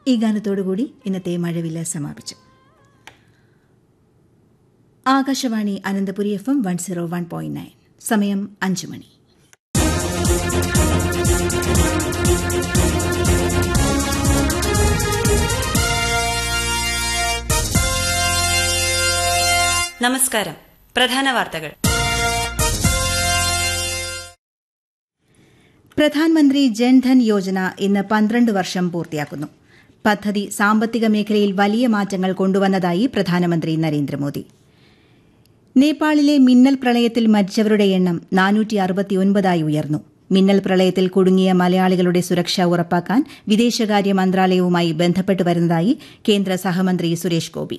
ഈ ഗാനത്തോടുകൂടി ഇന്നത്തെ മഴവില്ല സമാപിച്ചു Akashvani Ananthapuri F M one zero one point nine സമയം അഞ്ചു മണി നമസ്കാരം പ്രധാന വാർത്തകൾ പ്രധാനമന്ത്രി ജൻധൻ യോജന ഇന്ന് പന്ത്രണ്ട് വർഷം പൂർത്തിയാക്കുന്നു പദ്ധതി സാമ്പത്തിക മേഖലയിൽ വലിയ മാറ്റങ്ങൾ കൊണ്ടുവന്നതായി പ്രധാനമന്ത്രി നരേന്ദ്രമോദി നേപ്പാളിലെ മിന്നൽ പ്രളയത്തിൽ മരിച്ചവരുടെ എണ്ണം നാനൂറ്റി അറുപത്തിയൊൻപതായി ഉയർന്നു മിന്നൽ പ്രളയത്തിൽ കുടുങ്ങിയ മലയാളികളുടെ സുരക്ഷ ഉറപ്പാക്കാൻ വിദേശകാര്യ മന്ത്രാലയവുമായി ബന്ധപ്പെട്ടു വരുന്നതായി കേന്ദ്ര സഹമന്ത്രി സുരേഷ് ഗോപി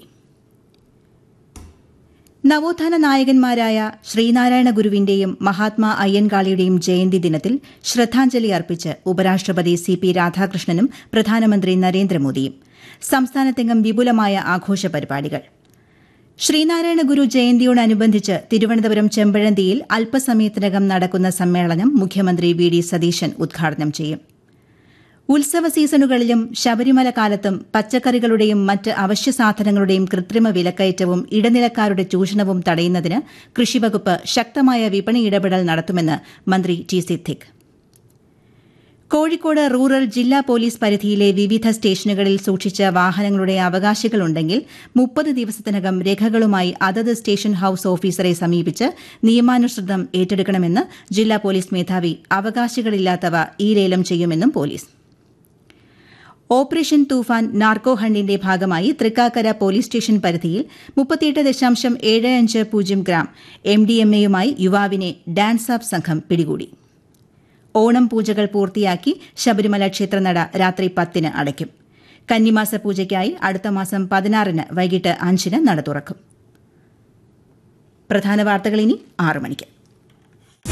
നവോത്ഥാന നായകന്മാരായ ശ്രീനാരായണ ഗുരുവിന്റെയും മഹാത്മാ അയ്യൻകാളിയുടെയും ജയന്തി ദിനത്തിൽ ശ്രദ്ധാഞ്ജലി അർപ്പിച്ച് ഉപരാഷ്ട്രപതി സി പി രാധാകൃഷ്ണനും പ്രധാനമന്ത്രി നരേന്ദ്രമോദിയും സംസ്ഥാനത്തെങ്ങും വിപുലമായ ആഘോഷ പരിപാടികൾ ശ്രീനാരായണ ഗുരു ജയന്തിയോടനുബന്ധിച്ച് തിരുവനന്തപുരം ചെമ്പഴന്തിയിൽ അല്പസമയത്തിനകം നടക്കുന്ന സമ്മേളനം മുഖ്യമന്ത്രി വി ഡി സതീശൻ ഉദ്ഘാടനം ചെയ്യും ഉത്സവ സീസണുകളിലും ശബരിമല കാലത്തും പച്ചക്കറികളുടെയും മറ്റ് അവശ്യ സാധനങ്ങളുടെയും കൃത്രിമ വിലക്കയറ്റവും ഇടനിലക്കാരുടെ ചൂഷണവും തടയുന്നതിന് കൃഷിവകുപ്പ് ശക്തമായ വിപണി ഇടപെടൽ നടത്തുമെന്ന് മന്ത്രി ടി സിദ്ദിഖ് കോഴിക്കോട് റൂറൽ ജില്ലാ പോലീസ് പരിധിയിലെ വിവിധ സ്റ്റേഷനുകളിൽ സൂക്ഷിച്ച വാഹനങ്ങളുടെ അവകാശികളുണ്ടെങ്കിൽ മുപ്പത് ദിവസത്തിനകം രേഖകളുമായി അതത് സ്റ്റേഷൻ ഹൌസ് ഓഫീസറെ സമീപിച്ച് നിയമാനുസൃതം ഏറ്റെടുക്കണമെന്ന് ജില്ലാ പോലീസ് മേധാവി അവകാശികളില്ലാത്തവ ഈ ലേലം ചെയ്യുമെന്നും പോലീസ് ഓപ്പറേഷൻ തൂഫാൻ നാർക്കോ ഹണ്ടിന്റെ ഭാഗമായി തൃക്കാക്കര പോലീസ് സ്റ്റേഷൻ പരിധിയിൽ മുപ്പത്തിയെട്ട് ദശാംശം ഏഴ് അഞ്ച് പൂജ്യം ഗ്രാം എം ഡി എം എയുമായി യുവാവിനെ ഡാൻസ് ആപ്പ് സംഘം പിടികൂടി ഓണം പൂജകൾ പൂർത്തിയാക്കി ശബരിമല ക്ഷേത്രനട രാത്രി പത്തിന് അടയ്ക്കും കന്നിമാസ പൂജയ്ക്കായി അടുത്ത മാസം പതിനാറിന് വൈകിട്ട് അഞ്ചിന് നട തുറക്കും പ്രധാന വാർത്തകൾ ഇനി ആറു മണിക്ക്